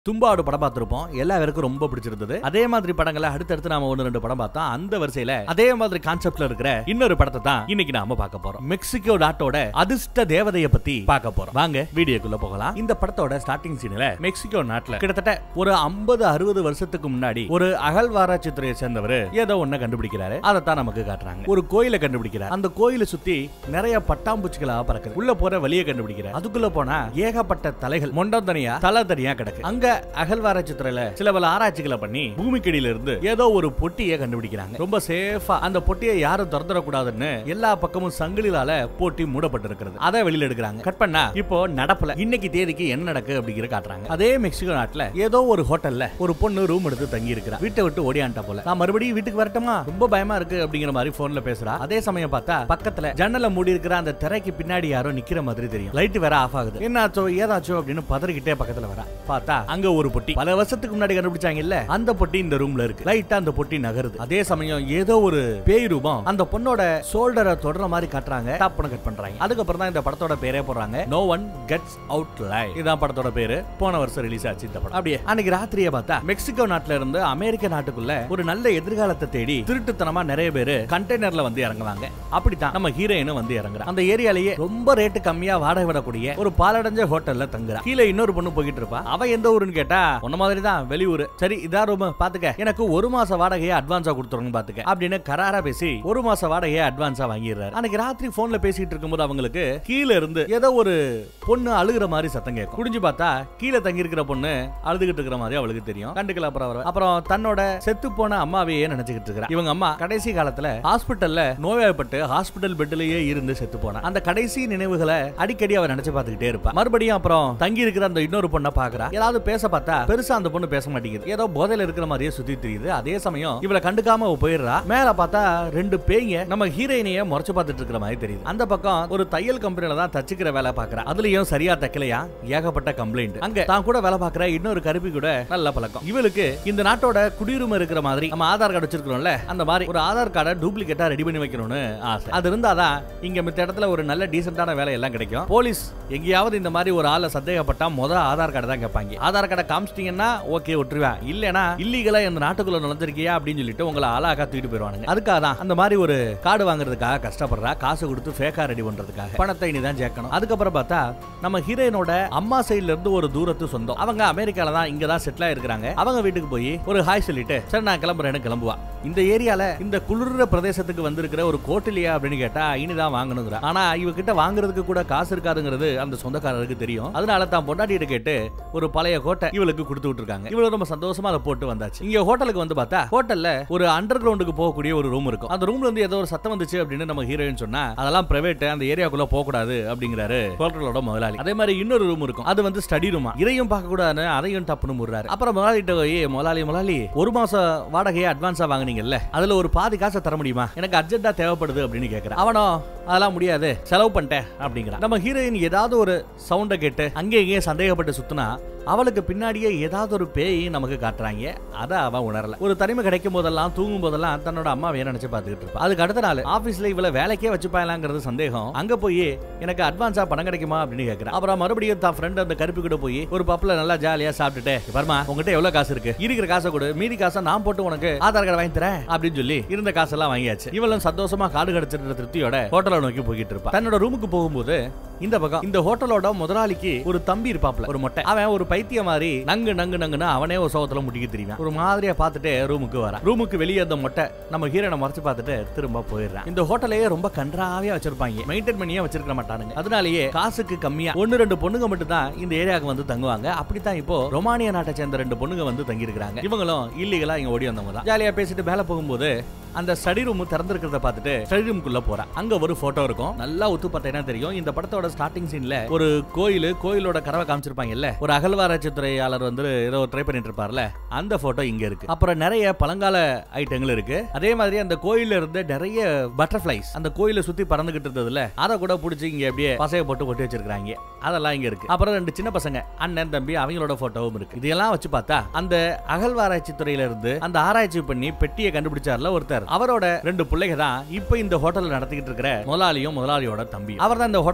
தும்பாடு படம் பார்த்திருப்போம் எல்லா பேருக்கும் ரொம்ப பிடிச்சிருந்தது அதே மாதிரி படங்களை அடுத்தடுத்து நாம ஒன்னு ரெண்டு படம் பார்த்தோம் அந்த வரிசையில அதே மாதிரி கான்செப்ட்ல இருக்கிற இன்னொரு படத்தை தான் இன்னைக்கு நாம பார்க்க போறோம் மெக்சிகோ நாட்டோட அதிர்ஷ்ட தேவதைய பத்தி பார்க்க போறோம் வாங்க வீடியோக்குள்ள போகலாம் இந்த படத்தோட ஸ்டார்டிங் சீன்ல மெக்சிகோ நாட்டுல கிட்டத்தட்ட ஒரு 50 அறுபது வருஷத்துக்கு முன்னாடி ஒரு அகழ்வாராய்ச்சி துறையை சேர்ந்தவர் ஏதோ ஒண்ண கண்டுபிடிக்கிறாரு அதைத்தான் நமக்கு காட்டுறாங்க ஒரு கோயிலை கண்டுபிடிக்கிறார் அந்த கோயிலை சுத்தி நிறைய பட்டாம்பூச்சிகளா பறக்குது உள்ள போற வழியை கண்டுபிடிக்கிறார் அதுக்குள்ள போனா ஏகப்பட்ட தலைகள் மொண்டம் தனியா தலை தனியா கிடக்கு அங்க அகழ்வாராய்ச்சி துறையில சில பல ஆராய்ச்சிகளை பண்ணி பூமிக்கடியில இருந்து ஏதோ ஒரு பொட்டியை கண்டுபிடிக்கிறாங்க ரொம்ப சேஃபா அந்த பொட்டியை யாரும் திறந்துடக்கூடாதுன்னு எல்லா பக்கமும் சங்கிலியால போட்டி மூடப்பட்டிருக்கிறது அதை வெளியில எடுக்கிறாங்க கட் பண்ணா இப்போ நடப்புல இன்னைக்கு தேதிக்கு என்ன நடக்கு அப்படிங்கிற காட்டுறாங்க அதே மெக்சிகோ நாட்டுல ஏதோ ஒரு ஹோட்டல்ல ஒரு பொண்ணு ரூம் எடுத்து தங்கி இருக்கிறா வீட்டை விட்டு ஓடியான்ட்டா போல நான் மறுபடியும் வீட்டுக்கு வரட்டுமா ரொம்ப பயமா இருக்கு அப்படிங்கிற மாதிரி போன்ல பேசுறா அதே சமயம் பார்த்தா பக்கத்துல ஜன்னல மூடி இருக்கிற அந்த திரைக்கு பின்னாடி யாரோ நிக்கிற மாதிரி தெரியும் லைட் வேற ஆஃப் ஆகுது என்னாச்சோ ஏதாச்சோ அப்படின்னு பதறிக்கிட்டே பக்கத்துல வரா பார்த்தா அங்க ஒரு பொட்டி பல வருஷத்துக்கு முன்னாடி கண்டுபிடிச்சாங்க இல்ல அந்த பொட்டி இந்த ரூம்ல இருக்கு லைட்டா அந்த பொட்டி நகருது அதே சமயம் ஏதோ ஒரு பேய் ரூபம் அந்த பொண்ணோட ஷோல்டரை தொடர மாதிரி காட்டுறாங்க டாப் பண்ண கட் பண்றாங்க அதுக்கப்புறம் தான் இந்த படத்தோட பேரே போடுறாங்க no one gets out alive இதான் படத்தோட பேரு போன வருஷம் ரிலீஸ் ஆச்சு இந்த படம் அப்படியே அன்னைக்கு ராத்திரியே பார்த்தா மெக்சிகோ நாட்டுல இருந்து அமெரிக்க நாட்டுக்குள்ள ஒரு நல்ல எதிர்காலத்தை தேடி திருட்டுத்தனமா நிறைய பேர் கண்டெய்னர்ல வந்து இறங்குவாங்க அப்படித்தான் நம்ம ஹீரோயினும் வந்து இறங்குறா அந்த ஏரியாலேயே ரொம்ப ரேட்டு கம்மியா வாடகை விடக்கூடிய ஒரு பாலடைஞ்ச ஹோட்டல்ல தங்குறா கீழே இன்னொரு பொண்ணு போயிட்டு இருப்பா அவ எந்த ஊருன்னு கேட்டா உன்ன மாதிரி தான் வெளியூர் சரி இதான் ரூம் பாத்துக்க எனக்கு ஒரு மாச வாடகையை அட்வான்ஸா கொடுத்துருங்க பாத்துக்க அப்படின்னு கராரா பேசி ஒரு மாச வாடகையை அட்வான்ஸா வாங்கிடுறாரு அன்னைக்கு ராத்திரி போன்ல பேசிட்டு இருக்கும்போது அவங்களுக்கு கீழே இருந்து ஏதோ ஒரு பொண்ணு அழுகுற மாதிரி சத்தம் கேட்கும் குடிஞ்சு பார்த்தா கீழே தங்கி இருக்கிற பொண்ணு அழுதுகிட்டு இருக்கிற மாதிரி அவளுக்கு தெரியும் கண்டுக்கல அப்புறம் அவரை. அப்புறம் தன்னோட செத்து போன அம்மாவையே நினைச்சுக்கிட்டு இருக்கிறா இவங்க அம்மா கடைசி காலத்துல ஹாஸ்பிட்டல்ல நோய்வாய்ப்பட்டு ஹாஸ்பிட்டல் பெட்லயே இருந்து செத்து போனா அந்த கடைசி நினைவுகளை அடிக்கடி அவ நினைச்சு பார்த்துக்கிட்டே இருப்பா மறுபடியும் அப்புறம் தங்கி இருக்கிற அந்த இன்னொரு பொண்ணை பாக்குறா ஏதாவது பேச பார்த்தா பெருசா அந்த பொண்ணு பேச மாட்டேங்குது ஏதோ போதையில இருக்கிற மாதிரியே சுத்தி தெரியுது அதே சமயம் இவளை கண்டுக்காம அவ போயிடுறா மேல பார்த்தா ரெண்டு பேய்ங்க நம்ம ஹீரோயினைய முறைச்சு பார்த்துட்டு இருக்கிற மாதிரி தெரியுது அந்த பக்கம் ஒரு தையல் கம்பெனில தான் தச்சுக்கிற வேலை பாக்குறா அதுலயும் சரியா தைக்கலையா ஏகப்பட்ட கம்ப்ளைண்ட் அங்க தான் கூட வேலை பாக்குற இன்னொரு கருப்பி கூட நல்ல பழக்கம் இவளுக்கு இந்த நாட்டோட குடியுரிமை இருக்கிற மாதிரி நம்ம ஆதார் கார்டு வச்சிருக்கிறோம்ல அந்த மாதிரி ஒரு ஆதார் கார்டை டூப்ளிகேட்டா ரெடி பண்ணி வைக்கணும்னு ஆசை அது இருந்தாதான் இங்க மித்த இடத்துல ஒரு நல்ல டீசென்டான வேலை எல்லாம் கிடைக்கும் போலீஸ் எங்கேயாவது இந்த மாதிரி ஒரு ஆளை சந்தேகப்பட்டா முதல் ஆதார் கார்டு தான் கேட்பாங்க ஆதார் கார்டை காமிச்சிட்டீங்கன்னா ஓகே விட்டுருவேன் இல்லனா இல்லீகலா இந்த நாட்டுக்குள்ள நுழைஞ்சிருக்கியா அப்படின்னு சொல்லிட்டு உங்களை ஆளாக்கா தூக்கிட்டு போயிருவானுங்க அதுக்காக தான் அந்த மாதிரி ஒரு கார்டு வாங்குறதுக்காக கஷ்டப்படுறா காசு கொடுத்து ஃபேக்கா ரெடி பண்றதுக்காக பணத்தை இனிதான் சேர்க்கணும் அதுக்கப்புறம் பார்த்தா நம்ம ஹீரோயினோட அம்மா சைடுல இருந்து ஒரு தூரத்து சொந்தம் அவங்க அமெரிக்கால தான் இங்க தான் செட்டில் ஆயிருக்காங்க அவங்க வீட்டுக்கு போய் ஒரு ஹாய் சொல்லிட்டு சரி நான் கிளம்புறேன்னு கிளம்புவா இந்த ஏரியால இந்த குளிர்ற பிரதேசத்துக்கு வந்திருக்கிற ஒரு கோட்டிலியா அப்படின்னு கேட்டா இனிதான் வாங்கணுங்கிற ஆனா இவகிட்ட வாங்குறதுக்கு கூட காசு இருக்காதுங்கிறது அந்த சொந்தக்காரருக்கு தெரியும் அதனால தான் பொண்டாட்டிட்டு கேட்டு ஒரு பழைய கோட்டை இவளுக்கு கொடுத்து விட்டுருக்காங்க இவளு ரொம்ப சந்தோஷமா அதை போட்டு வந்தாச்சு இங்க ஹோட்டலுக்கு வந்து பார்த்தா ஹோட்டல்ல ஒரு அண்டர் கிரவுண்டுக்கு போகக்கூடிய ஒரு ரூம் இருக்கும் அந்த ரூம்ல இருந்து ஏதோ ஒரு சத்தம் வந்துச்சு அப்படின்னு நம்ம ஹீரோயின் சொன்னா அதெல்லாம் பிரைவேட் அந்த ஏரியாக்குள்ள போக கூடாது அப்படிங்கிறாரு ஹோட்டலோட முதலாளி அதே மாதிரி இன்னொரு ரூம் இருக்கும் அது வந்து ஸ்டடி ரூமா இதையும் பார்க்க கூடாதுன்னு அதையும் டப்புன்னு முடுறாரு அப்புறம் முதலாளிட்ட போய் முதலாளி முதலாளி ஒரு மாசம் வாடகையை அட்வான்ஸா வாங்குனீங்கல்ல அதுல ஒரு பாதி காசை தர முடியுமா எனக்கு அர்ஜென்ட்டா தேவைப்படுது அப்படின்னு கேக்குறேன் அவனோ அதெல்லாம் முடியாது செலவு பண்ணிட்டேன் அப்படிங்கிறான் நம்ம ஹீரோயின் ஏதாவது ஒரு சவுண்டை கேட்டு அங்கே இங்கே சந்தேகப்பட்டு சுத்துனா அவளுக்கு பின்னாடியே ஏதாவது ஒரு பேய் நமக்கு காட்டுறாங்க அதை அவன் உணரல ஒரு தனிமை கிடைக்கும் போதெல்லாம் தூங்கும் போதெல்லாம் தன்னோட அம்மாவையே நினைச்சு பார்த்துக்கிட்டு இருப்பா அதுக்கு அடுத்த நாள் ஆபீஸ்ல இவளை வேலைக்கே வச்சுப்பாயலாங்கிறது சந்தேகம் அங்க போய் எனக்கு அட்வான்ஸா பணம் கிடைக்குமா அப்படின்னு கேக்குறேன் அப்புறம் மறுபடியும் தான் ஃப்ரெண்ட் அந்த கருப்பு கிட்ட போய் ஒரு பப்ல நல்லா ஜாலியா சாப்பிட்டுட்டு பர்மா உங்ககிட்ட எவ்வளவு காசு இருக்கு இருக்கிற காசை கொடு மீதி காசை நான் போட்டு உனக்கு ஆதார் கார்டு வாங்கி தரேன் அப்படின்னு சொல்லி இருந்த காசெல்லாம் வாங்கியாச்சு இவளும் சந்தோஷமா காடு கிடைச்சிருந்த திருப்தியோட ஹோட்டலை நோக்கி போய்கிட்டு இருப்பா தன்னோட ரூமுக்கு போகும்போது இந்த பக்கம் இந்த ஹோட்டலோட முதலாளிக்கு ஒரு தம்பி இருப்பாப்ல ஒரு மொட்டை அவன் ஒரு பைத்திய மாதிரி நங்கு நங்கு நங்குன்னு அவனே ஒரு சோகத்துல முட்டிக்க தெரியும் ஒரு மாதிரியா பார்த்துட்டு ரூமுக்கு வரான் ரூமுக்கு வெளியே அந்த மொட்டை நம்ம ஹீரோனை மறைச்சு பார்த்துட்டு திரும்ப போயிடுறான் இந்த ஹோட்டலையே ரொம்ப கன்றாவியா வச்சிருப்பாங்க மெயின்டைன் பண்ணியே வச்சிருக்க மாட்டானுங்க அதனாலேயே காசுக்கு கம்மியா ஒன்னு ரெண்டு பொண்ணுங்க மட்டும் தான் இந்த ஏரியாவுக்கு வந்து தங்குவாங்க அப்படித்தான் இப்போ ரொமானியா நாட்டை சேர்ந்த ரெண்டு பொண்ணுங்க வந்து தங்கி இருக்காங்க இவங்களும் இல்லீகலா இங்க ஓடி வந்தவங்க தான் ஜாலியா பேசிட்டு மேல போகும்போது அந்த ஸ்டடி ரூம் திறந்திருக்கிறத பார்த்துட்டு ஸ்டடி ரூம்குள்ள போறா அங்க ஒரு போட்டோ இருக்கும் நல்லா ஒத்து பார்த்தீங்கன்னா தெரியும் இந்த படத்தோட ஸ்டார்டிங் சீன்ல ஒரு கோயில் கோயிலோட கரவை காமிச்சிருப்பாங்கல்ல ஒரு அகழ்வாராய்ச்சி துறையாளர் வந்து ஏதோ ட்ரை பண்ணிட்டு இருப்பார்ல அந்த போட்டோ இங்க இருக்கு அப்புறம் நிறைய பழங்கால ஐட்டங்கள் இருக்கு அதே மாதிரி அந்த கோயில்ல இருந்து நிறைய பட்டர்ஃபிளைஸ் அந்த கோயிலை சுத்தி பறந்துகிட்டு இருந்ததுல அதை கூட பிடிச்சி இங்க அப்படியே பசைய போட்டு கொட்டி வச்சிருக்காங்க அதெல்லாம் இங்க இருக்கு அப்புறம் ரெண்டு சின்ன பசங்க அண்ணன் தம்பி அவங்களோட போட்டோவும் இருக்கு இதெல்லாம் வச்சு பார்த்தா அந்த அகழ்வாராய்ச்சி துறையில இருந்து அந்த ஆராய்ச்சி பண்ணி பெட்டியை கண்டுபிடிச்சார்ல ஒருத்தர் அவரோட ரெண்டு பிள்ளைங்க தான் இப்ப இந்த ஹோட்டல் நடத்திக்கிட்டு இருக்கிற முதலாளியும் முதலாளியோட தம்பி அவர் தான் இந்த ஹோட்டல் நடத்திட்டு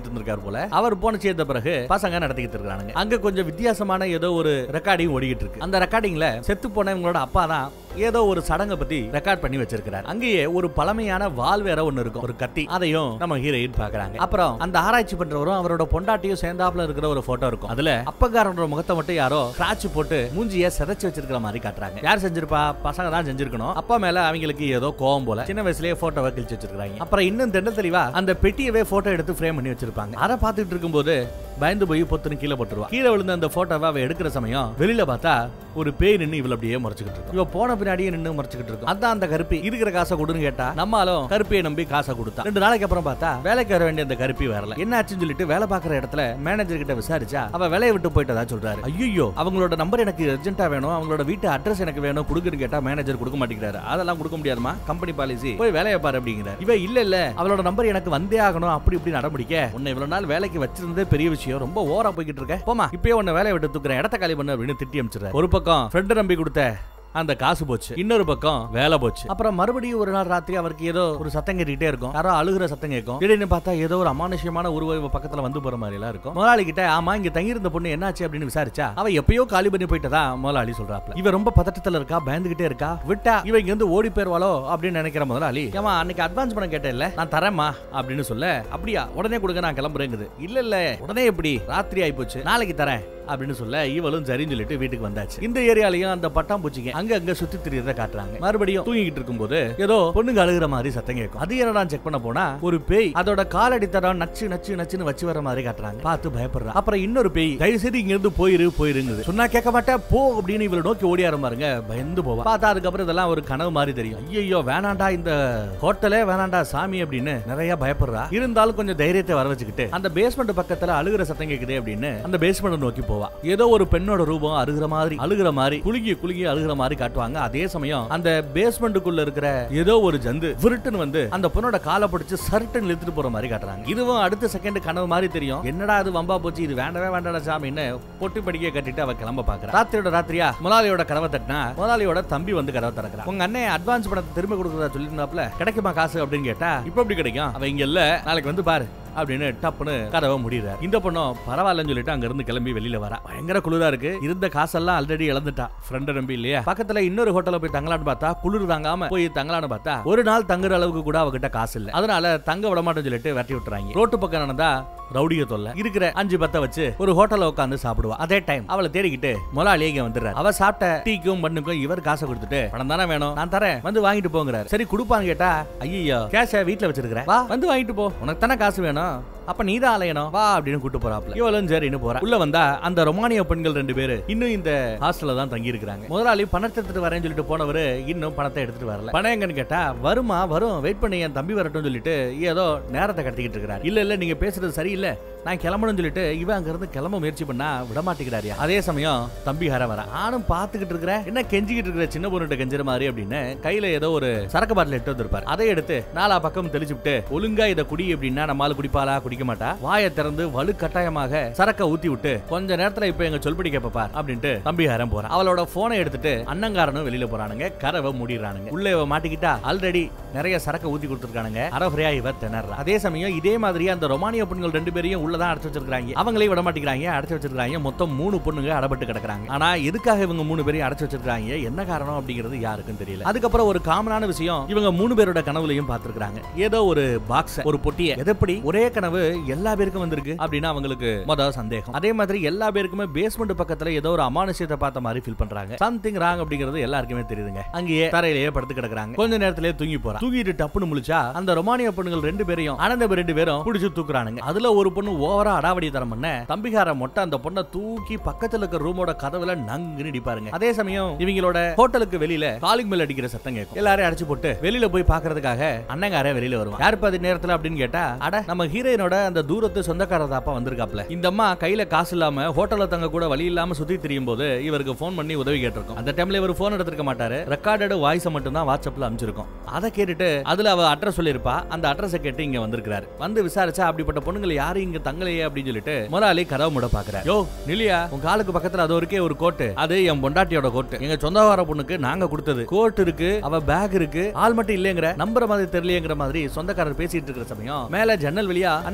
நடத்திட்டு இருந்திருக்காரு போல அவர் போன சேர்ந்த பிறகு பசங்க நடத்திக்கிட்டு இருக்கானுங்க அங்க கொஞ்சம் வித்தியாசமான ஏதோ ஒரு ரெக்கார்டிங் ஓடிக்கிட்டு இருக்கு அந்த ரெக்கார்டிங்ல செத்து போன இவங்களோட அப்பா தான் ஏதோ ஒரு சடங்கை பத்தி ரெக்கார்ட் பண்ணி வச்சிருக்காரு அங்கேயே ஒரு பழமையான வால் வேற ஒண்ணு இருக்கும் ஒரு கத்தி அதையும் நம்ம ஹீரோயின் பாக்குறாங்க அப்புறம் அந்த ஆராய்ச்சி பண்றவரும் அவரோட பொண்டாட்டியும் சேர்ந்தாப்புல இருக்கிற ஒரு போட்டோ இருக்கும் அதுல அப்பக்காரனோட முகத்தை மட்டும் யாரோ கிராச் போட்டு மூஞ்சிய சிதைச்சு வச்சிருக்கிற மாதிரி காட்டுறாங்க யார் செஞ்சிருப்பா பசங்க தான் செஞ்சிருக்கணும் அப்பா மேல அவங்களுக்கு ஏதோ கோவம் போல சின்ன வயசுலயே போட்டோவை கிழிச்சு வச்சிருக்காங்க அப்புறம் இன்னும் தென்ன தெளிவா அந்த பெட்டியவே போட்டோ எடுத்து ஃப்ரேம் பண்ணி வச்சிருப்பாங்க அதை பார்த்துட்டு இருக்கும்போது பயந்து போய் பொத்துன்னு கீழே போட்டுருவா கீழே விழுந்த அந்த போட்டோவை அவ எடுக்கிற சமயம் வெளியில பார்த்தா ஒரு பேய் நின்னு இவள் அப்படியே முறைச்சுக்கிட்டு இருக்கும் இவ போன பின்னாடியே நின்னு முறைச்சுக்கிட்டு இருக்கும் அதான் அந்த கருப்பி இருக்கிற காசை கொடுன்னு கேட்டா நம்மளும் கருப்பியை நம்பி காசை கொடுத்தா ரெண்டு நாளைக்கு அப்புறம் பார்த்தா வேலைக்கு வர வேண்டிய அந்த கருப்பி வரல என்ன ஆச்சுன்னு சொல்லிட்டு வேலை பார்க்குற இடத்துல மேனேஜர் கிட்ட விசாரிச்சா அவ வேலையை விட்டு போயிட்டதா சொல்றாரு ஐயோ அவங்களோட நம்பர் எனக்கு அர்ஜென்ட்டா வேணும் அவங்களோட வீட்டு அட்ரஸ் எனக்கு வேணும் கொடுக்குன்னு கேட்டா மேனேஜர் கொடுக்க மாட்டேங்கிறாரு அதெல்லாம் கொடுக்க முடியாதுமா கம்பெனி பாலிசி போய் வேலையை பாரு அப்படிங்கிறார் இவ இல்ல இல்ல அவளோட நம்பர் எனக்கு வந்தே ஆகணும் அப்படி இப்படி நடமுடிக்க உன்னை இவ்வளவு நாள் வேலைக்கு வச்சிருந்ததே பெரிய விஷயம் ரொம்ப ஓரா போய்கிட்டு இருக்க போமா இப்பயே உன்னை வேலையை விட்டு தூக்குறேன் இடத்த காலி பண்ணு அப்படின்னு திட்டி அமிச்சிடுறாரு ஒரு பக்கம் ஃப்ரெண்ட் நம்பி கொடுத்த அந்த காசு போச்சு இன்னொரு பக்கம் வேலை போச்சு அப்புறம் மறுபடியும் ஒரு நாள் ராத்திரி அவருக்கு ஏதோ ஒரு சத்தம் கேட்டுக்கிட்டே இருக்கும் யாரோ அழுகுற சத்தம் கேட்கும் திடீர்னு பார்த்தா ஏதோ ஒரு அமானுஷ்யமான உருவ இவ பக்கத்துல வந்து போற மாதிரி எல்லாம் இருக்கும் முதலாளி கிட்ட ஆமா இங்க தங்கியிருந்த பொண்ணு என்னாச்சு அப்படின்னு விசாரிச்சா அவ எப்பயோ காலி பண்ணி போயிட்டதா முதலாளி சொல்றாப்ல இவ ரொம்ப பதட்டத்துல இருக்கா பயந்துகிட்டே இருக்கா விட்டா இவ இங்க இருந்து ஓடி போயிருவாளோ அப்படின்னு நினைக்கிற முதலாளி ஏமா அன்னைக்கு அட்வான்ஸ் பணம் கேட்டேன்ல நான் தரேம்மா அப்படின்னு சொல்ல அப்படியா உடனே கொடுங்க நான் கிளம்புறேங்குது இல்ல இல்ல உடனே எப்படி ராத்திரி ஆயிப்போச்சு நாளைக்கு தரேன் அப்படின்னு சொல்ல இவளும் சரின்னு சொல்லிட்டு வீட்டுக்கு வந்தாச்சு இந்த ஏரியாலயும் அந்த பட்டாம்பூச்சிங்க அங்க அங்க சுத்தி திரியறத காட்டுறாங்க மறுபடியும் தூங்கிட்டு இருக்கும்போது ஏதோ பொண்ணுங்க அழுகுற மாதிரி சத்தம் கேட்கும் அது என்னடா செக் பண்ண போனா ஒரு பேய் அதோட காலடி தடம் நச்சு நச்சு நச்சுன்னு வச்சு வர மாதிரி காட்டுறாங்க பார்த்து பயப்படுறா அப்புறம் இன்னொரு பேய் தயவு செய்து இங்க இருந்து போயிரு போயிருங்குது சொன்னா கேட்க மாட்டேன் போ அப்படின்னு இவளை நோக்கி ஓடியார பாருங்க பயந்து போவா பார்த்தா அதுக்கப்புறம் இதெல்லாம் ஒரு கனவு மாதிரி தெரியும் ஐயோ வேணாண்டா இந்த ஹோட்டலே வேணாண்டா சாமி அப்படின்னு நிறைய பயப்படுறா இருந்தாலும் கொஞ்சம் தைரியத்தை வர வச்சுக்கிட்டு அந்த பேஸ்மெண்ட் பக்கத்துல அழுகுற சத்தம் கேக்குதே அப்படின்னு அந்த பேஸ்மெண்ட் நோக்கி போவா ஏதோ ஒரு பெண்ணோட ரூபம் அழுகிற மாதிரி அழுகிற மாதிரி குலுங்கி குலுங்கி அழுகிற மாதிரி காட்டுவாங்க அதே சமயம் அந்த பேஸ்மெண்ட்டுக்குள்ள இருக்கிற ஏதோ ஒரு ஜந்து விருட்டுன்னு வந்து அந்த பொண்ணோட காலை பிடிச்சு சருட்டுன்னு இழுத்துட்டு போற மாதிரி காட்டுறாங்க இதுவும் அடுத்த செகண்ட் கனவு மாதிரி தெரியும் என்னடா அது வம்பா போச்சு இது வேண்டவே வேண்டாடா சாமின்னு பொட்டி படிக்க கட்டிட்டு அவ கிளம்ப பாக்குறா ராத்திரியோட ராத்திரியா முதலாளியோட கதவை தட்டினா முதலாளியோட தம்பி வந்து கதவை திறக்கிறா உங்க அண்ணன் அட்வான்ஸ் பணத்தை திரும்ப கொடுக்கறதா சொல்லியிருந்தாப்ல கிடைக்குமா காசு அப்படின்னு கேட்டா இப்ப எப்படி கிடைக்கும் அவ இங்க இல்ல நாளைக்கு வந்து பாரு அப்படின்னு டப்புன்னு கதவை முடிறாரு இந்த பொண்ணும் பரவாயில்லன்னு சொல்லிட்டு அங்க இருந்து கிளம்பி வெளியில வரா பயங்கர குளிரா இருக்கு இருந்த காசெல்லாம் ஆல்ரெடி இழந்துட்டா ஃப்ரெண்ட் நம்பி இல்லையா பக்கத்துல இன்னொரு ஹோட்டல்ல போய் தங்கலான்னு பார்த்தா குளிர் தாங்காம போய் தங்கலான்னு பார்த்தா ஒரு நாள் தங்குற அளவுக்கு கூட அவகிட்ட காசு இல்ல அதனால தங்க விட மாட்டேன்னு சொல்லிட்டு வெட்டி விட்டுறாங்க ரோட்டு பக்கம் நடந்தா ரவுடிய தொல்லை இருக்கிற அஞ்சு பத்த வச்சு ஒரு ஹோட்டல்ல உட்காந்து சாப்பிடுவா அதே டைம் அவளை தேடிக்கிட்டு முதலாளி இங்க வந்துடுறாரு அவ சாப்பிட்ட டீக்கும் பண்ணுக்கும் இவர் காசை கொடுத்துட்டு பணம் தானே வேணும் நான் தரேன் வந்து வாங்கிட்டு போங்கிறாரு சரி கொடுப்பான்னு கேட்டா ஐயோ கேஷ வீட்ல வச்சிருக்கிறேன் வா வந்து வாங்கிட்டு போ உனக்கு தானே காசு வேணும் அப்ப நீ தான் அலையணும் வா அப்படின்னு கூட்டு போறாப்ல இவளும் சரின்னு போறா உள்ள வந்தா அந்த ரொமானிய பெண்கள் ரெண்டு பேரு இன்னும் இந்த ஹாஸ்டல்ல தான் தங்கி இருக்கிறாங்க முதலாளி பணத்தை எடுத்துட்டு வரேன்னு சொல்லிட்டு போனவரு இன்னும் பணத்தை எடுத்துட்டு வரல பணம் எங்கன்னு கேட்டா வருமா வரும் வெயிட் பண்ணி என் தம்பி வரட்டும் சொல்லிட்டு ஏதோ நேரத்தை கடத்திக்கிட்டு இருக்கிறார் இல்ல இல்ல நீங்க பேசுறது சரியில்லை நான் கிளம்பணும்னு சொல்லிட்டு இவன் அங்க இருந்து கிளம்ப முயற்சி பண்ணா விட மாட்டேங்கிறாரியா அதே சமயம் தம்பி ஹர வர நானும் பாத்துக்கிட்டு இருக்கிறேன் என்ன கெஞ்சிக்கிட்டு இருக்கிற சின்ன பொண்ணுகிட்ட கெஞ்சுற மாதிரி அப்படின்னு கையில ஏதோ ஒரு சரக்கு பாட்டில் எடுத்து வந்திருப்பாரு அதை எடுத்து நாலா பக்கம் தெளிச்சு விட்டு ஒழுங்கா இதை குடி அப்படின்னா நம்மால குடிப்பாளா குடிக்க மாட்டா வாயை திறந்து வலு கட்டாயமாக சரக்க ஊத்தி விட்டு கொஞ்ச நேரத்துல இப்ப எங்க சொல்படி கேப்பார் அப்படின்ட்டு தம்பி ஹரம் போறான் அவளோட போனை எடுத்துட்டு அண்ணங்காரனும் வெளியில போறானுங்க கரவை மூடிடுறானுங்க உள்ள இவ மாட்டிக்கிட்டா ஆல்ரெடி நிறைய சரக்க ஊத்தி கொடுத்துருக்கானுங்க அரஃபரையா இவ திணறா அதே சமயம் இதே மாதிரி அந்த ரொமானிய பெண்கள் ரெண்டு பேரையும் உள்ளதான் அடைச்சு வச்சிருக்காங்க அவங்களே விட மாட்டேங்கிறாங்க அடைச்சு வச்சிருக்காங்க மொத்தம் மூணு பொண்ணுங்க அடப்பட்டு கிடக்குறாங்க ஆனா எதுக்காக இவங்க மூணு பேரையும் அடைச்சு வச்சிருக்காங்க என்ன காரணம் அப்படிங்கிறது யாருக்கும் தெரியல அதுக்கப்புறம் ஒரு காமனான விஷயம் இவங்க மூணு பேரோட கனவுலையும் பார்த்திருக்காங்க ஏதோ ஒரு பாக்ஸ் ஒரு பொட்டியை எதப்படி ஒரே கனவு எல்லா பேருக்கும் வந்திருக்கு அப்படின்னு அவங்களுக்கு மொதல் சந்தேகம் அதே மாதிரி எல்லா பேருக்குமே பேஸ்மெண்ட் பக்கத்துல ஏதோ ஒரு அமானுஷத்தை பார்த்த மாதிரி ஃபீல் பண்றாங்க சம்திங் ராங் அப்படிங்கிறது எல்லாருக்குமே தெரியுதுங்க அங்கேயே தரையிலேயே படுத்து கிடக்குறாங்க கொஞ்ச நேரத்திலே தூங்கி போறான் தூங்கிட்டு டப்புன்னு முழிச்சா அந்த ரொமானிய பொண்ணுகள் ரெண்டு பேரையும் அனந்த ரெண்டு பேரும் பிடிச்சு தூக்குறானுங்க அதுல ஒரு பொண்ணு ஓவரா அடாவடி தரம் பண்ண தம்பிகார மொட்டை அந்த பொண்ணை தூக்கி பக்கத்துல இருக்க ரூமோட கதவுல நங்குன்னு இடிப்பாருங்க அதே சமயம் இவங்களோட ஹோட்டலுக்கு வெளியில காலிங் மேல் அடிக்கிற சத்தம் கேட்கும் எல்லாரையும் அடிச்சு போட்டு வெளியில போய் பாக்குறதுக்காக அண்ணங்கார வெளியில வருவான் யார் பாதி நேரத்துல அப்படின்னு கேட்டா அட நம்ம ஹீரோயினோட அந்த தூரத்து சொந்தக்காரர் தாப்பா வந்திருக்காப்ல இந்த அம்மா கையில காசு இல்லாம ஹோட்டல்ல தங்க கூட வழி இல்லாம சுத்தி திரியும் போது இவருக்கு ஃபோன் பண்ணி உதவி கேட்டிருக்கும் அந்த டைம்ல இவர் ஃபோன் எடுத்திருக்க மாட்டாரு ரெக்கார்டட் வாய்ஸ் மட்டும் தான் வாட்ஸ்அப்ல அனுப்பிச்சிருக்கும் அதை கேட்டுட்டு அதுல அவ அட்ரஸ் சொல்லியிருப்பா அந்த அட்ரஸை கேட்டு இங்க வந்திருக்காரு வந்து விசாரிச்சா அப்படிப்பட்ட பொண்ணுங்களை யாரும் இங்க தங்கலையே அப்படின்னு சொல்லிட்டு முதலாளி கதவு முட பாக்குறாரு யோ நிலியா உன் காலுக்கு பக்கத்துல அது இருக்கே ஒரு கோட்டு அது என் பொண்டாட்டியோட கோட்டு எங்க சொந்தக்கார பொண்ணுக்கு நாங்க கொடுத்தது கோட் இருக்கு அவ பேக் இருக்கு ஆள் மட்டும் இல்லைங்கிற நம்புற மாதிரி தெரியலையேங்கிற மாதிரி சொந்தக்காரர் பேசிட்டு இருக்கிற சமயம் மேல ஜன்னல் வழியா அண்ணன்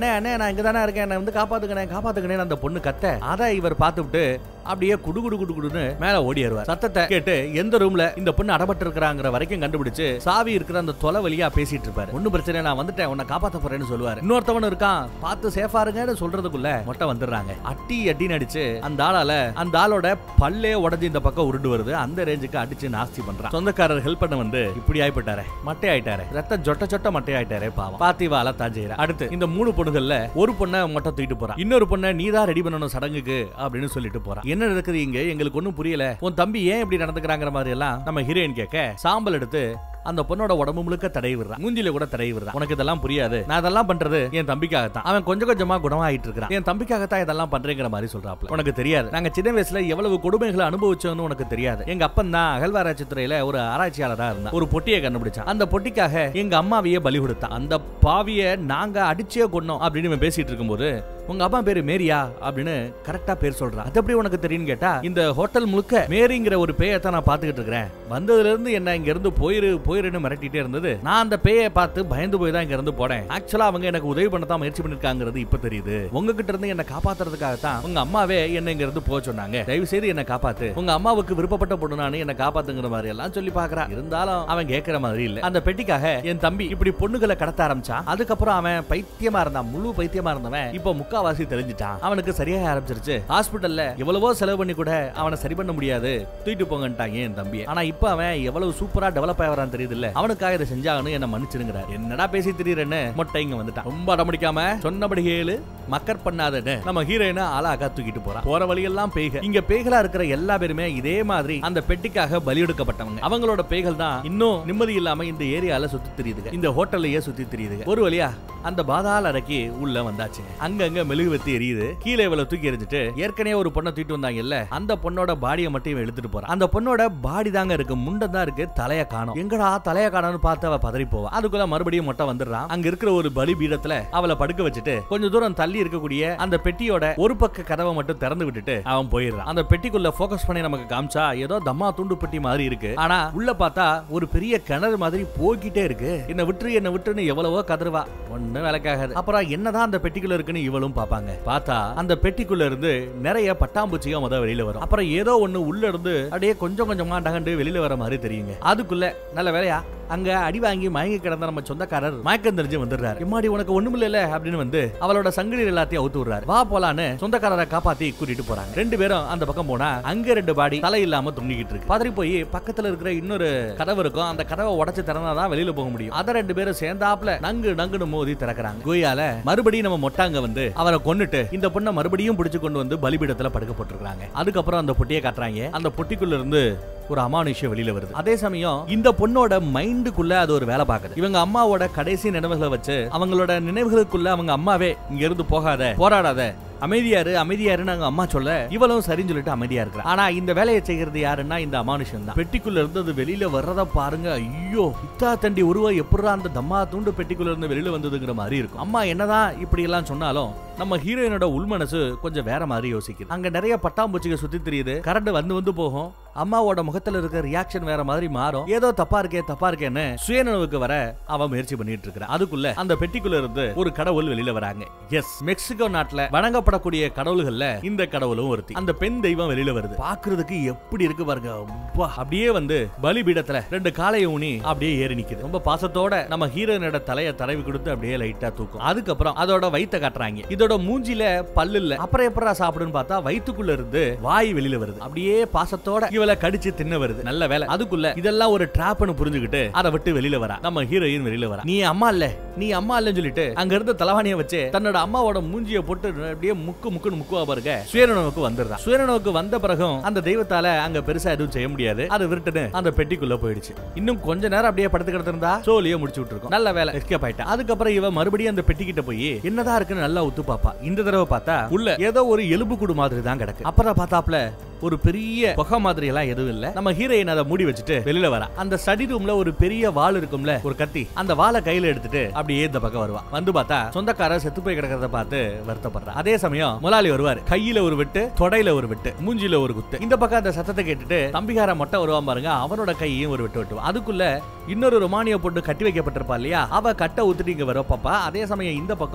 அண்ணே அண்ணே நான் இங்க தானே இருக்கேன் என்ன வந்து காப்பாத்துக்கணே காப்பாத்துக்கணே அந்த பொண்ணு கத்த அதை இவர் பார்த்துவிட்டு அப்படியே குடு குடு குடு குடுன்னு மேல ஓடிடுவார் சத்தத்தை கேட்டு எந்த ரூம்ல இந்த பொண்ணு அடபட்டு இருக்கிறாங்கிற வரைக்கும் கண்டுபிடிச்சு சாவி இருக்கிற அந்த தொலை வழியா பேசிட்டு இருப்பாரு ஒண்ணும் பிரச்சனை இல்ல, நான் வந்துட்டேன் உன்னை காப்பாத்த போறேன்னு சொல்லுவாரு இன்னொருத்தவன் இருக்கான் பார்த்து சேஃபா இருங்கன்னு சொல்றதுக்குள்ள மொட்டை வந்துடுறாங்க அட்டி அட்டின்னு அடிச்சு அந்த ஆளால அந்த ஆளோட பல்லே உடஞ்சி இந்த பக்கம் உருண்டு வருது அந்த ரேஞ்சுக்கு அடிச்சு நாஸ்தி பண்றான் சொந்தக்காரர் ஹெல்ப் பண்ண வந்து இப்படி ஆயிப்பட்டாரு மட்டை ஆயிட்டாரு ரத்தம் சொட்ட சொட்ட மட்டை ஆயிட்டாரு பாவம் பாத்திவா அலத்தான் செய்யறா அடுத்து இந்த மூணு பொண்ணுகள்ல ஒரு பொண்ணை மொட்டை தூக்கிட்டு போறான் இன்னொரு பொண்ணை நீதான் ரெடி பண்ணணும் சடங்குக்கு அப்படின்னு சொல்லிட்டு போறான் என்ன நடக்குது இங்க எங்களுக்கு ஒண்ணும் புரியல உன் தம்பி ஏன் இப்படி நடந்துக்கிறாங்கிற மாதிரி எல்லாம் நம்ம ஹீரோயின் கேட்க சாம்பல் எடுத்து அந்த பொண்ணோட உடம்பு முழுக்க தடவி விடுறான் மூஞ்சில கூட தடவி விடுறான் உனக்கு இதெல்லாம் புரியாது நான் இதெல்லாம் பண்றது என் தம்பிக்காகத்தான் அவன் கொஞ்சம் கொஞ்சமா குணமாயிட்டு இருக்கிறான் என் தம்பிக்காகத்தான் இதெல்லாம் பண்றேங்கிற மாதிரி சொல்றாப்ல உனக்கு தெரியாது நாங்க சின்ன வயசுல எவ்வளவு கொடுமைகளை அனுபவிச்சோம்னு உனக்கு தெரியாது எங்க அப்பன் தான் அகழ்வாராய்ச்சி துறையில ஒரு ஆராய்ச்சியாளரா இருந்தான் ஒரு பொட்டியை கண்டுபிடிச்சான் அந்த பொட்டிக்காக எங்க அம்மாவையே பலி கொடுத்தான் அந்த பாவிய நாங்க அடிச்சே கொன்னோம் அப்படின்னு இவன் பேசிட்டு இருக்கும்போது உங்க அப்பா பேரு மேரியா அப்படின்னு கரெக்டா பேர் சொல்றான் அது எப்படி உனக்கு தெரியும்னு கேட்டா இந்த ஹோட்டல் முழுக்க மேரிங்கிற ஒரு பேயை தான் நான் பாத்துக்கிட்டு இருக்கிறேன் வந்ததுல இருந்து என்ன இங்க இருந்து போயிரு போயிருன்னு மிரட்டிட்டே இருந்தது நான் அந்த பேயை பார்த்து பயந்து போய் தான் இங்க இருந்து போனேன் ஆக்சுவலா அவங்க எனக்கு உதவி பண்ண தான் முயற்சி பண்ணிருக்காங்கிறது இப்ப தெரியுது உங்ககிட்ட இருந்து என்ன காப்பாத்துறதுக்காக தான் உங்க அம்மாவே என்ன இங்க இருந்து போக சொன்னாங்க தயவு செய்து என்ன காப்பாத்து உங்க அம்மாவுக்கு விருப்பப்பட்ட பொண்ணு நானு என்ன காப்பாத்துங்கிற மாதிரி எல்லாம் சொல்லி பாக்குறான் இருந்தாலும் அவன் கேட்கிற மாதிரி இல்ல அந்த பெட்டிக்காக என் தம்பி இப்படி பொண்ணுகளை கடத்த ஆரம்பிச்சான் அதுக்கப்புறம் அவன் பைத்தியமா இருந்தான் முழு பைத்தியமா இருந்தவன் இப்ப முக்காவாசி தெரிஞ்சுட்டான் அவனுக்கு சரியாக ஆரம்பிச்சிருச்சு ஹாஸ்பிட்டல்ல எவ்வளவோ செலவு பண்ணி கூட அவனை சரி பண்ண முடியாது தூக்கிட்டு போங்கன்ட்டாங்க என் தம்பி ஆனா இப்ப அவன் எவ்வளவு சூப்பரா டெவலப் ஆகிறான் தெரியுது இல்ல அவனுக்காக இதை செஞ்சாகணும் என்ன மன்னிச்சிருங்கிறார் என்னடா பேசி திடீர்னு மொட்டை இங்க வந்துட்டான் ரொம்ப அடம்பிடிக்காம சொன்னபடி கேளு மக்கர் பண்ணாதன்னு நம்ம ஹீரோயினை அழகா தூக்கிட்டு போறான் போற வழியெல்லாம் பேய்க இங்க பேய்களா இருக்கிற எல்லா பேருமே இதே மாதிரி அந்த பெட்டிக்காக பலி எடுக்கப்பட்டவங்க அவங்களோட பேய்கள் தான் இன்னும் நிம்மதி இல்லாம இந்த ஏரியால சுத்தி தெரியுதுங்க இந்த ஹோட்டல்லையே சுத்தி தெரியுதுங்க ஒரு வழியா அந்த பாதாள அறைக்கு உள்ள வந்தாச்சுங்க அங்கங்க மெழுகு வத்தி எரியுது கீழே இவளை தூக்கி எரிஞ்சிட்டு ஏற்கனவே ஒரு பொண்ணை தூக்கிட்டு வந்தாங்கல்ல அந்த பொண்ணோட பாடியை மட்டும் இவன் எடுத்துட்டு போறான் அந்த பொண்ணோட பாடி தாங்க இருக்கு முண்டம் தான் இருக்கு தலைய காணும் எங்கடா தலைய காணோம்னு பார்த்து அவ பதறி போவா அதுக்குள்ள மறுபடியும் மொட்டை வந்துடுறான் அங்க இருக்கிற ஒரு பலி பீடத்துல அவளை படுக்க வச்சுட்டு கொஞ்ச தூரம் தள்ளி இருக்கக்கூடிய அந்த பெட்டியோட ஒரு பக்க கதவை மட்டும் திறந்து விட்டுட்டு அவன் போயிடுறான் அந்த பெட்டிக்குள்ள ஃபோக்கஸ் பண்ணி நமக்கு காமிச்சா ஏதோ தம்மா துண்டு பெட்டி மாதிரி இருக்கு ஆனா உள்ள பார்த்தா ஒரு பெரிய கிணறு மாதிரி போய்கிட்டே இருக்கு என்ன விட்டுரு என்ன விட்டுருன்னு எவ்வளவோ கதறுவா ஒண்ணு வேலைக்காகாது அப்புறம் என்னதான் அந்த பெட்டிக்குள்ள இருக்குன்னு இவளும் பாப்பாங்க பார்த்தா அந்த பெட்டிக்குள்ள இருந்து நிறைய பட்டாம்பூச்சியும் முத வெளியில வரும் அப்புறம் ஏதோ ஒண்ணு உள்ள இருந்து அப்படியே கொஞ்சம் கொஞ்சமா டகண்டு வெளியில வர மாதிரி தெரியுங்க அதுக்குள்ள நல்ல வேலையா அங்க அடி வாங்கி மயங்கி கிடந்த நம்ம சொந்தக்காரர் மயக்கம் தெரிஞ்சு வந்துடுறாரு எம்மாடி உனக்கு ஒண்ணும் இல்ல அப்படின்னு வந்து அவளோட சங்கிலி எல்லாத்தையும் அவுத்து விடுறாரு வா போலான்னு சொந்தக்காரரை காப்பாத்தி கூட்டிட்டு போறாங்க ரெண்டு பேரும் அந்த பக்கம் போனா அங்க ரெண்டு பாடி தலை இல்லாம தொங்கிக்கிட்டு இருக்கு பதறி போய் பக்கத்துல இருக்கிற இன்னொரு கதவு இருக்கும் அந்த கதவை உடைச்சு திறந்தாதான் வெளியில போக முடியும் அத ரெண்டு பேரும் சேர்ந்தாப்ல நங்கு நங்குன்னு மோதி திறக்கிறாங்க கோயால மறுபடியும் நம்ம மொட்டாங்க வந்து அவரை கொன்னுட்டு இந்த பொண்ணை மறுபடியும் பிடிச்சு கொண்டு வந்து பலிபீடத்துல படுக்க போட்டுருக்காங்க அதுக்கப்புறம் அந்த பொட்டியை காட்டுறாங்க அந்த பொட்டிக்குள்ள இருந்து ஒரு அமானுஷ்யம் வெளியில வருது அதே சமயம் இந்த பொண்ணோட மைண்டுக்குள்ள அது ஒரு வேலை பார்க்குது இவங்க அம்மாவோட கடைசி நினைவுகளை வச்சு அவங்களோட நினைவுகளுக்குள்ள அவங்க அம்மாவே இங்க இருந்து போகாத போராடாத அமைதியாரு அமைதியாருன்னு அவங்க அம்மா சொல்ல இவளும் சரின்னு சொல்லிட்டு அமைதியா இருக்கிறா ஆனா இந்த வேலையை செய்யறது யாருன்னா இந்த அமானுஷன் தான் பெட்டிக்குள்ள இருந்து அது வெளியில வர்றத பாருங்க ஐயோ இத்தா தண்டி உருவம் எப்படா அந்த தம்மா தூண்டு பெட்டிக்குள்ள இருந்து வெளியில வந்ததுங்கிற மாதிரி இருக்கும் அம்மா என்னதான் இப்படி எல்லாம் சொன்னாலும் நம்ம ஹீரோயினோட உள்மனசு கொஞ்சம் வேற மாதிரி யோசிக்குது அங்க நிறைய பட்டாம்பூச்சிகள் சுத்தி தெரியுது கரண்ட் வந்து வந்து போகும் அம்மாவோட முகத்துல இருக்க ரியாக்ஷன் வேற மாதிரி மாறும் ஏதோ தப்பா இருக்கே தப்பா இருக்கேன்னு சுயநனவுக்கு வர அவ முயற்சி பண்ணிட்டு இருக்கிறான் அதுக்குள்ள அந்த பெட்டிக்குள்ள இருந்து ஒரு கடவுள் வெளியில வராங்க எஸ் மெக்சிகோ நாட்டுல வணங்கப்படக்கூடிய கடவுள்கள்ல இந்த கடவுளும் ஒருத்தி அந்த பெண் தெய்வம் வெளியில வருது பாக்குறதுக்கு எப்படி இருக்கு பாருங்க அப்பா. அப்படியே வந்து பலிபீடத்துல ரெண்டு காலையை ஊனி அப்படியே ஏறி நிக்குது ரொம்ப பாசத்தோட நம்ம ஹீரோயினோட தலைய தடவி கொடுத்து அப்படியே லைட்டா தூக்கும் அதுக்கப்புறம் அதோட வயித்தை காட்டுறாங்க இதோட மூஞ்சில பல்லு இல்ல அப்புறம் எப்படா சாப்பிடுன்னு பார்த்தா வயித்துக்குள்ள இருந்து வாய் வெளியில வருது அப்படியே பாசத்தோட இவளை கடிச்சு தின்ன வருது நல்ல வேலை அதுக்குள்ள இதெல்லாம் ஒரு டிராப்னு புரிஞ்சுக்கிட்டு அதை விட்டு வெளியில வரா நம்ம ஹீரோயின் வெளியில வரா நீ அம்மா இல்ல நீ அம்மா இல்லன்னு சொல்லிட்டு அங்க இருந்த தலைவாணியை வச்சு தன்னோட அம்மாவோட மூஞ்சிய போட்டு அப்படியே முக்கு முக்குன்னு முக்குவா பாருங்க சுயநனவுக்கு வந்துடுறான் சுயநனவுக்கு வந்த பிறகும் அந்த தெய்வத்தால அங்க பெருசா எதுவும் செய்ய முடியாது அது விருட்டுன்னு அந்த பெட்டிக்குள்ள போயிடுச்சு இன்னும் கொஞ்ச நேரம் அப்படியே படுத்து கிடந்திருந்தா சோலிய முடிச்சு விட்டுருக்கும் நல்ல வேலை எஸ்கேப் ஆயிட்டா அதுக்கப்புறம் இவ மறுபடியும் அந்த பெட்டி கிட்ட போய் என்னதான் இருக்குன்னு நல்லா உத்து பாப்பா இந்த தடவை பார்த்தா உள்ள ஏதோ ஒரு எலும்பு கூடு மாதிரி தான் கிடக்கு அப்புறம் பார்த்தாப்ல ஒரு பெரிய புகை மாதிரி எல்லாம் எதுவும் இல்ல நம்ம ஹீரோயின் அதை மூடி வச்சுட்டு வெளியில வரா அந்த ஸ்டடி ரூம்ல ஒரு பெரிய வாள் இருக்கும்ல ஒரு கத்தி அந்த வாளை கையில எடுத்துட்டு அப்படியே இந்த பக்கம் வருவா வந்து பார்த்தா சொந்தக்காரர் செத்து போய் கிடக்கிறத பார்த்து வருத்தப்படுறா அதே சமயம் முதலாளி வருவார் கையில ஒரு வெட்டு தொடையில ஒரு வெட்டு மூஞ்சில ஒரு குத்து இந்த பக்கம் அந்த சத்தத்தை கேட்டுட்டு தம்பிகார மொட்டை வருவான் பாருங்க அவனோட கையையும் ஒரு வெட்டு வெட்டுவான் அதுக்குள்ள இன்னொரு ரொமானிய பொண்ணு கட்டி வைக்கப்பட்டிருப்பா இல்லையா அவ கட்ட ஊத்துட்டு இங்க வர பாப்பா அதே சமயம் இந்த பக்கம்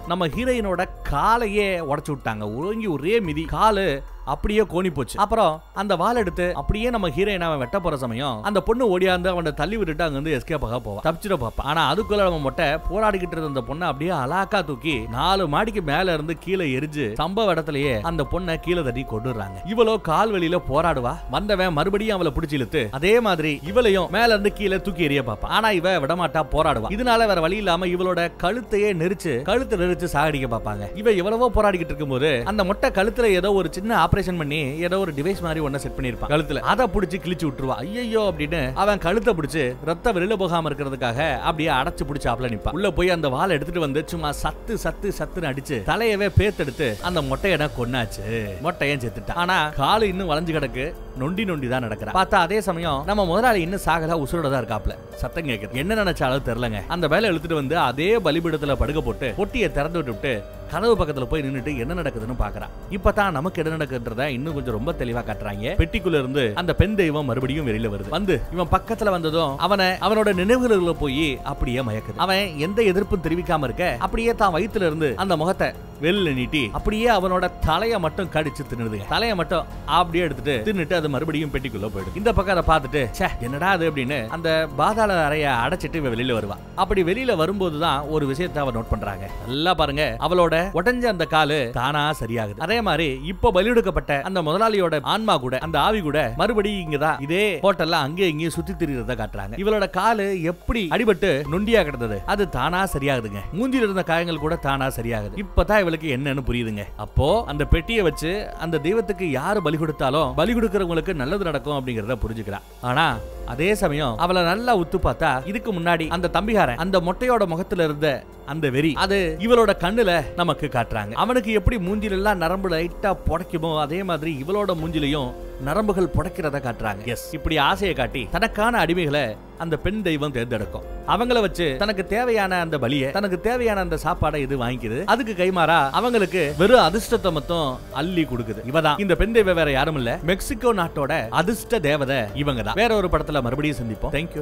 நம்ம ஹீரோயினோட காலையே உடைச்சு விட்டாங்க ஒழுங்கி ஒரே மிதி காலு அப்படியே கோணி போச்சு அப்புறம் அந்த வாள் எடுத்து அப்படியே நம்ம ஹீரோயின் அவன் வெட்ட போற சமயம் அந்த பொண்ணு ஓடியாந்து அவனை தள்ளி விட்டுட்டு அங்க இருந்து எஸ்கேப் ஆக போவான் தப்பிச்சிட பாப்பான் ஆனா அதுக்குள்ள நம்ம மொட்டை போராடிக்கிட்டு இருந்த அந்த பொண்ணை அப்படியே அலாக்கா தூக்கி நாலு மாடிக்கு மேல இருந்து கீழே எரிஞ்சு சம்பவ இடத்துலயே அந்த பொண்ணை கீழே தட்டி கொண்டுறாங்க இவளோ கால் வெளியில போராடுவா வந்தவன் மறுபடியும் அவளை பிடிச்சி இழுத்து அதே மாதிரி இவளையும் மேல இருந்து கீழே தூக்கி எறிய பாப்பா ஆனா இவ விடமாட்டா போராடுவா இதனால வேற வழி இல்லாம இவளோட கழுத்தையே நெரிச்சு கழுத்தை நெரிச்சு சாகடிக்க பாப்பாங்க இவ எவ்வளவோ போராடிக்கிட்டு இருக்கும்போது அந்த மொட்டை கழுத்துல ஏதோ ஒரு சின்ன ஆபரேஷன் பண்ணி ஏதோ ஒரு டிவைஸ் மாதிரி ஒண்ணு செட் பண்ணிருப்பான் கழுத்துல அதை புடிச்சு கிழிச்சு விட்டுருவா ஐயோ அப்படின்னு அவன் கழுத்தை பிடிச்சு ரத்த வெளியில போகாம இருக்கிறதுக்காக அப்படியே அடைச்சு பிடிச்சு ஆப்ல நிப்பான் உள்ள போய் அந்த வாளை எடுத்துட்டு வந்து சும்மா சத்து சத்து சத்துன்னு அடிச்சு தலையவே பேத்தெடுத்து அந்த மொட்டையனை கொன்னாச்சு மொட்டையன் செத்துட்டான் ஆனா காலு இன்னும் வளைஞ்சு கிடக்கு நொண்டி நொண்டி தான் நடக்கிறா பார்த்தா அதே சமயம் நம்ம முதலாளி இன்னும் சாகல உசுரோட தான் இருக்காப்ல சத்தம் கேக்குது என்ன நினைச்சாலும் தெரியலங்க அந்த வேலை இழுத்துட்டு வந்து அதே பலிபீடத்துல படுக்க போட்டு பொட்டியை திறந்து விட்டு கதவு பக்கத்துல போய் நின்னுட்டு என்ன நடக்குதுன்னு பாக்குறான் இப்பதான் நமக்கு என்ன நடக்குன்றத இன்னும் கொஞ்சம் ரொம்ப தெளிவா காட்டுறாங்க பெட்டிக்குள்ள இருந்து அந்த பெண் தெய்வம் மறுபடியும் வெளியில வருது வந்து இவன் பக்கத்துல வந்ததும் அவனை அவனோட நினைவுகளுக்குள்ள போய் அப்படியே மயக்குது அவன் எந்த எதிர்ப்பும் தெரிவிக்காம இருக்க அப்படியே தான் வயித்துல இருந்து அந்த முகத்தை வெளில நீட்டி அப்படியே அவனோட தலைய மட்டும் கடிச்சு தின்னுதுங்க தலைய மட்டும் அப்படியே எடுத்துட்டு தின்னுட்டு அது மறுபடியும் பெட்டிக்குள்ள போயிடும் இந்த பக்கம் அதை பார்த்துட்டு ச்சே என்னடா அது அப்படின்னு அந்த பாதாள அறைய அடைச்சிட்டு இவ வெளியில வருவா அப்படி வெளியில வரும்போதுதான் ஒரு விஷயத்தை அவ நோட் பண்றாங்க நல்லா பாருங்க அவளோட உடைஞ்ச அந்த காலு தானா சரியாகுது அதே மாதிரி இப்போ பலியெடுக்கப்பட்ட அந்த முதலாளியோட ஆன்மா கூட அந்த ஆவி கூட மறுபடியும் இங்கதான் இதே ஹோட்டல்ல அங்கேயும் இங்கேயும் சுத்தி திரிகிறத காட்டுறாங்க இவளோட காலு எப்படி அடிபட்டு நொண்டியா கிடந்தது அது தானா சரியாகுதுங்க மூஞ்சில இருந்த காயங்கள் கூட தானா சரியாகுது இப்பதான் இவளுக்கு என்னன்னு புரியுதுங்க அப்போ அந்த பெட்டியை வச்சு அந்த தெய்வத்துக்கு யாரு பலி கொடுத்தாலும் பலி கொடுக்கறவங்களுக்கு நல்லது நடக்கும் அப்படிங்கறத புரிஞ்சுக்கிறா ஆனா அதே சமயம் அவளை நல்லா உத்து பார்த்தா இதுக்கு முன்னாடி அந்த தம்பிகாரன் அந்த மொட்டையோட முகத்துல இருந்த அந்த வெறி அது இவளோட கண்ணுல நமக்கு காட்டுறாங்க அவனுக்கு எப்படி மூஞ்சில எல்லாம் நரம்பு லைட்டா புடைக்குமோ அதே மாதிரி இவளோட மூஞ்சிலையும் நரம்புகள் புடைக்கிறத காட்டுறாங்க எஸ் இப்படி ஆசையை காட்டி தனக்கான அடிமைகளை அந்த பெண் தெய்வம் தேர்ந்தெடுக்கும் அவங்கள வச்சு தனக்கு தேவையான அந்த பலியை தனக்கு தேவையான அந்த சாப்பாடை இது வாங்கிக்குது அதுக்கு கைமாறா அவங்களுக்கு வெறும் அதிர்ஷ்டத்தை மட்டும் அள்ளி கொடுக்குது இவதான் இந்த பெண் தெய்வம் வேற யாரும் இல்ல மெக்சிகோ நாட்டோட அதிர்ஷ்ட தேவதை இவங்க தான் வேற ஒரு படத்துல மறுபடியும் சந்திப்போம் தேங்க்யூ